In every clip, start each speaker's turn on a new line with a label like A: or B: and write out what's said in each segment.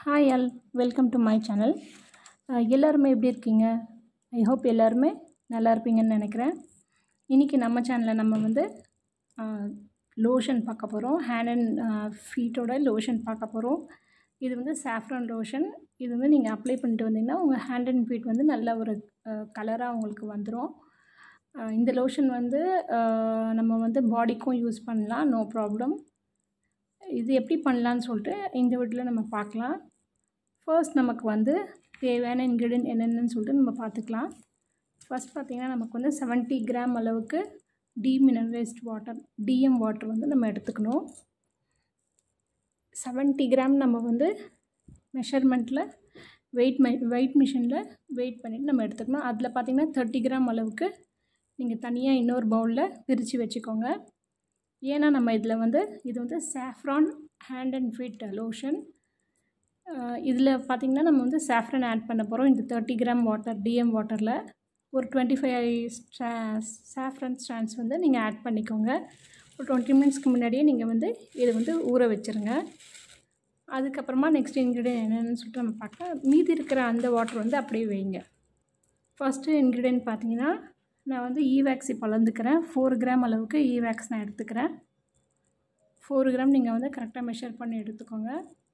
A: hi all welcome to my channel எல்லாருமே எப்படி இருக்கீங்க ஐ ஹோப் எல்லாருமே நல்லா இருப்பீங்கன்னு நினைக்கிறேன் இன்றைக்கி நம்ம சேனலில் நம்ம வந்து லோஷன் பார்க்க போகிறோம் ஹேண்ட் அண்ட் ஃபீட்டோட லோஷன் பார்க்க போகிறோம் இது வந்து சாஃப்ரான் லோஷன் இது வந்து நீங்கள் அப்ளை பண்ணிட்டு வந்தீங்கன்னா உங்கள் ஹேண்ட் அண்ட் ஃபீட் வந்து நல்ல ஒரு கலராக உங்களுக்கு வந்துடும் இந்த லோஷன் வந்து அஹ், நம்ம வந்து பாடிக்கும் யூஸ் பண்ணலாம் நோ ப்ராப்ளம் இது எப்படி பண்ணலான்னு சொல்லிட்டு இந்த வீட்டில் நம்ம பார்க்கலாம் ஃபர்ஸ்ட் நமக்கு வந்து தேவையான இன்க்ரீடியன்ட் என்னென்னு சொல்லிட்டு நம்ம பார்த்துக்கலாம் ஃபர்ஸ்ட் பார்த்திங்கன்னா நமக்கு வந்து 70 கிராம் அளவுக்கு டீமினரலைஸ்ட் வாட்டர் டிஎம் வாட்டர் வந்து நம்ம எடுத்துக்கணும் 70 கிராம் நம்ம வந்து மெஷர்மெண்ட்டில் வெயிட் மெ வெயிட் மிஷினில் வெயிட் பண்ணிவிட்டு நம்ம எடுத்துக்கணும் அதில் பார்த்திங்கன்னா தேர்ட்டி கிராம் அளவுக்கு நீங்கள் தனியாக இன்னொரு பவுலில் பிரித்து வச்சுக்கோங்க ஏன்னா நம்ம இதில் வந்து இது வந்து saffron hand and feet lotion இதில் பார்த்திங்கன்னா நம்ம வந்து சாஃப்ரான் ஆட் பண்ண போகிறோம் இந்த தேர்ட்டி கிராம் வாட்டர் டிஎம் வாட்டரில் ஒரு டுவெண்ட்டி ஃபைவ் ஸ்டா சாஃப்ரான் ஸ்டாண்ட்ஸ் வந்து நீங்கள் ஆட் பண்ணிக்கோங்க ஒரு டுவெண்ட்டி மினிட்ஸ்க்கு முன்னாடியே நீங்கள் வந்து இதை வந்து ஊற வச்சுருங்க அதுக்கப்புறமா நெக்ஸ்ட் இன்க்ரீடியன்ட் என்னென்னு சொல்லிட்டு நம்ம பார்க்கலாம் மீதி இருக்கிற அந்த வாட்டர் வந்து அப்படியே வைங்க ஃபஸ்ட்டு இன்க்ரீடியன்ட் பார்த்தீங்கன்னா நான் வந்து ஈவேக்ஸ் இப்போ அளந்துக்கிறேன் ஃபோர் கிராம் அளவுக்கு ஈவேக்ஸ் நான் எடுத்துக்கிறேன் ஃபோர் கிராம் நீங்கள் வந்து கரெக்டாக மெஷர் பண்ணி எடுத்துக்கோங்க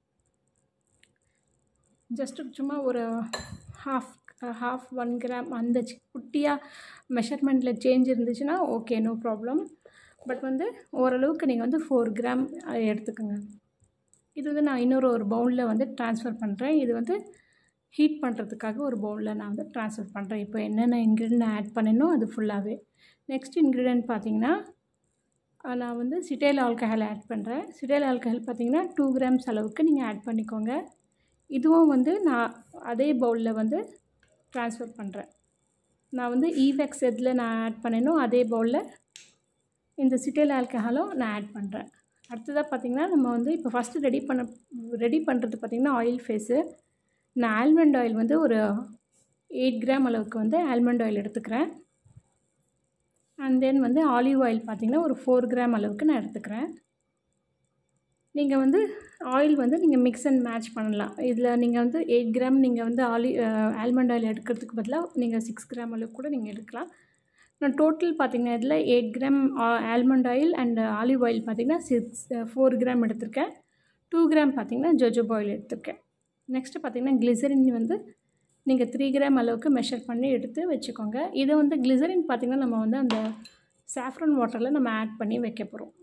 A: ஜஸ்ட்டு சும்மா ஒரு ஹாஃப் ஹாஃப் ஒன் கிராம் அந்த சி- குட்டியாக மெஷர்மெண்ட்டில் சேஞ்ச் இருந்துச்சுன்னா ஓகே நோ ப்ராப்ளம் பட் வந்து ஓரளவுக்கு நீங்கள் வந்து ஃபோர் கிராம் எடுத்துக்கோங்க இது வந்து நான் இன்னொரு ஒரு பவுலில் வந்து ட்ரான்ஸ்ஃபர் பண்ணுறேன் இது வந்து ஹீட் பண்ணுறதுக்காக ஒரு பவுலில் நான் வந்து ட்ரான்ஸ்ஃபர் பண்ணுறேன் இப்போ என்னென்ன இன்க்ரீடியன்ட் ஆட் பண்ணணும் அது ஃபுல்லாகவே நெக்ஸ்ட் இன்க்ரீடியன்ட் பார்த்தீங்கன்னா அஹ் நான் வந்து சிட்டைல் ஆல்கஹால் ஆட் பண்ணுறேன் சிட்டைல் ஆல்கஹால் பார்த்தீங்கன்னா டூ கிராம்ஸ் அளவுக்கு நீங்கள் ஆட் பண்ணிக்கோங்க இதுவும் வந்து நான் அதே பவுலில் வந்து ட்ரான்ஸ்ஃபர் பண்ணுறேன் நான் வந்து ஈவெக்ஸ் எதில் நான் ஆட் பண்ணேனோ அதே பவுலில் இந்த சிட்டைல் ஆல்கஹாலும் நான் ஆட் பண்ணுறேன் அடுத்ததாக பார்த்திங்கன்னா நம்ம வந்து இப்போ ஃபஸ்ட்டு ரெடி பண்ண ரெடி பண்ணுறது பார்த்திங்கன்னா ஆயில் ஃபேஸு நான் ஆல்மண்ட் ஆயில் வந்து ஒரு எயிட் கிராம் அளவுக்கு வந்து ஆல்மண்ட் ஆயில் எடுத்துக்கிறேன் அண்ட் தென் வந்து ஆலிவ் ஆயில் பார்த்திங்கன்னா ஒரு ஃபோர் கிராம் அளவுக்கு நான் எடுத்துக்கிறேன் நீங்கள் வந்து ஆயில் வந்து நீங்கள் மிக்ஸ் அண்ட் மேட்ச் பண்ணலாம் இதில் நீங்கள் வந்து எயிட் கிராம் நீங்கள் வந்து ஆலி ஆல்மண்ட் ஆயில் எடுக்கிறதுக்கு பதிலாக நீங்கள் சிக்ஸ் கிராம் அளவுக்கு கூட நீங்கள் எடுக்கலாம் நான் டோட்டல் பார்த்தீங்கன்னா இதில் eight gram almond oil and olive oil பார்த்தீங்கன்னா சிக்ஸ் ஃபோர் கிராம் எடுத்திருக்கேன் டூ கிராம் பார்த்தீங்கன்னா ஜோஜோப் ஆயில் எடுத்திருக்கேன் நெக்ஸ்ட்டு பார்த்தீங்கன்னா கிளிசரின் வந்து நீங்கள் த்ரீ கிராம் அளவுக்கு மெஷர் பண்ணி எடுத்து வச்சுக்கோங்க இதை வந்து கிளிசரின் பார்த்திங்கன்னா நம்ம வந்து அந்த சாஃப்ரன் வாட்டரில் நம்ம ஆட் பண்ணி வைக்க போகிறோம்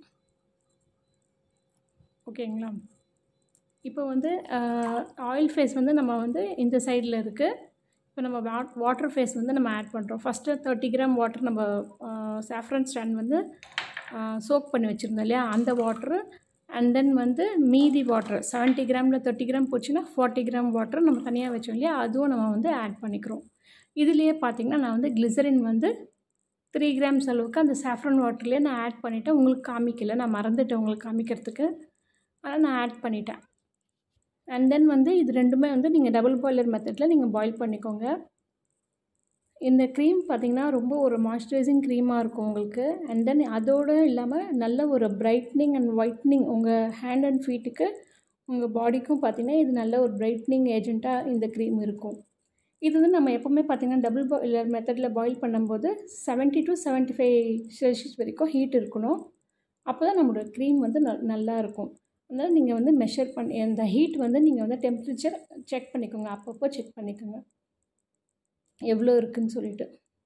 A: ஓகேங்களா இப்போ வந்து ஆயில் ஃபேஸ் வந்து நம்ம வந்து இந்த சைடில் இருக்குது இப்போ நம்ம வாட் வாட்டர் ஃபேஸ் வந்து நம்ம ஆட் பண்ணுறோம் ஃபஸ்ட்டு தேர்ட்டி கிராம் வாட்டர் நம்ம சாஃப்ரன் ஸ்டாண்ட் வந்து சோக் பண்ணி வச்சுருந்தோம் இல்லையா அந்த வாட்ரு அண்ட் தென் வந்து மீதி வாட்டர் 70 கிராமில் தேர்ட்டி கிராம் போச்சுன்னா ஃபார்ட்டி கிராம் வாட்டர் நம்ம தனியாக வச்சோம் இல்லையா அதுவும் நம்ம வந்து ஆட் பண்ணிக்கிறோம் இதுலேயே பார்த்திங்கன்னா நான் வந்து கிளிசரின் வந்து த்ரீ கிராம்ஸ் அளவுக்கு அந்த சாஃப்ரன் வாட்டர்லேயே நான் ஆட் பண்ணிவிட்டேன் உங்களுக்கு காமிக்கல நான் மறந்துட்டேன் உங்களுக்கு காமிக்கிறதுக்கு ஆனால் நான் ஆட் பண்ணிட்டேன் அண்ட் தென் வந்து இது ரெண்டுமே வந்து நீங்கள் டபுள் பாய்லர் மெத்தடில் நீங்கள் பாயில் பண்ணிக்கோங்க இந்த க்ரீம் பார்த்திங்கன்னா ரொம்ப ஒரு மாய்ஸ்சரைசிங் க்ரீமாக இருக்கும் உங்களுக்கு அண்ட் தென் அதோடு இல்லாமல் நல்ல ஒரு பிரைட்னிங் அண்ட் ஒயிட்னிங் உங்கள் ஹேண்ட் அண்ட் ஃபீட்டுக்கு உங்கள் பாடிக்கும் பார்த்திங்கன்னா இது நல்ல ஒரு பிரைட்னிங் ஏஜெண்ட்டாக இந்த க்ரீம் இருக்கும் இது வந்து நம்ம எப்போவுமே பார்த்திங்கன்னா டபுள் பாய்லர் மெத்தடில் பாயில் பண்ணும்போது 70 டு 75 ஃபைவ் செல்சியஸ் வரைக்கும் ஹீட் இருக்கணும் அப்போ தான் நம்மளோட க்ரீம் வந்து ந நல்லா இருக்கும் அதனால் நீங்கள் வந்து மெஷர் பண்ணி அந்த ஹீட் வந்து நீங்கள் வந்து டெம்பரேச்சர் செக் பண்ணிக்கோங்க அப்பப்போ செக் பண்ணிக்கோங்க எவ்வளோ இருக்குன்னு சொல்லிட்டு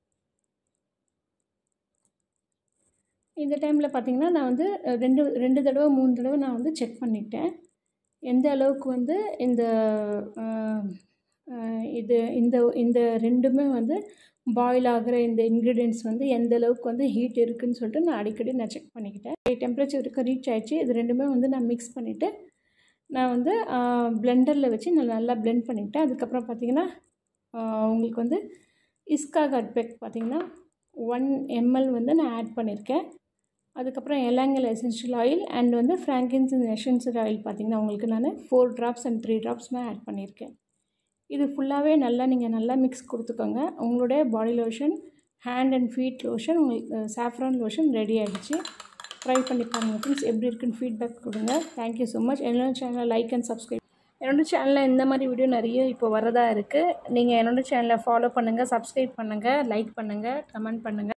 A: இந்த டைமில் பார்த்தீங்கன்னா நான் வந்து அஹ், ரெண்டு ரெண்டு தடவை மூணு தடவை நான் வந்து செக் பண்ணிட்டேன் எந்த அளவுக்கு வந்து இந்த அஹ், அஹ், இது இந்த இந்த ரெண்டுமே வந்து பாயில் ஆகிற இந்த இன்க்ரீடியன்ட்ஸ் வந்து எந்த அளவுக்கு வந்து ஹீட் இருக்குன்னு சொல்லிட்டு நான் அடிக்கடி நான் செக் பண்ணிக்கிட்டேன் டெம்பரேச்சருக்கு ரீச் ஆயிடுச்சு இது ரெண்டுமே வந்து நான் மிக்ஸ் பண்ணிவிட்டு நான் வந்து பிளெண்டரில் வச்சு நான் நல்லா பிளெண்ட் பண்ணிக்கிட்டேன் அதுக்கப்புறம் பார்த்தீங்கன்னா ஆஹ் உங்களுக்கு வந்து இஸ்கா கட்பெக் பார்த்தீங்கன்னா ஒன் எம்எல் வந்து நான் ஆட் பண்ணியிருக்கேன் அதுக்கப்புறம் எலாங்கல் எசென்ஷியல் ஆயில் அண்ட் வந்து ஃப்ராங்கின்சன் எசென்ஷியல் ஆயில் பார்த்தீங்கன்னா உங்களுக்கு நான் four drops and three drops நான் ஆட் பண்ணியிருக்கேன் இது ஃபுல்லாகவே நல்லா நீங்கள் நல்லா மிக்ஸ் கொடுத்துக்கோங்க உங்களுடைய body lotion hand and feet lotion உங்களுக்கு சாஃப்ரான் லோஷன் ரெடி ஆகிடுச்சு ட்ரை பண்ணி பாருங்கள் ஃப்ரெண்ட்ஸ் எப்படி இருக்குன்னு ஃபீட்பேக் கொடுங்க தேங்க்யூ ஸோ மச் என்னோட சேனலை லைக் அண்ட் சப்ஸ்கிரைப் என்னோடய சேனலில் இந்த மாதிரி வீடியோ நிறைய இப்போ வரதா இருக்குது நீங்கள் என்னோடய சேனலை ஃபாலோ பண்ணுங்கள் சப்ஸ்கிரைப் பண்ணுங்கள் லைக் பண்ணுங்கள் கமெண்ட் பண்ணுங்கள்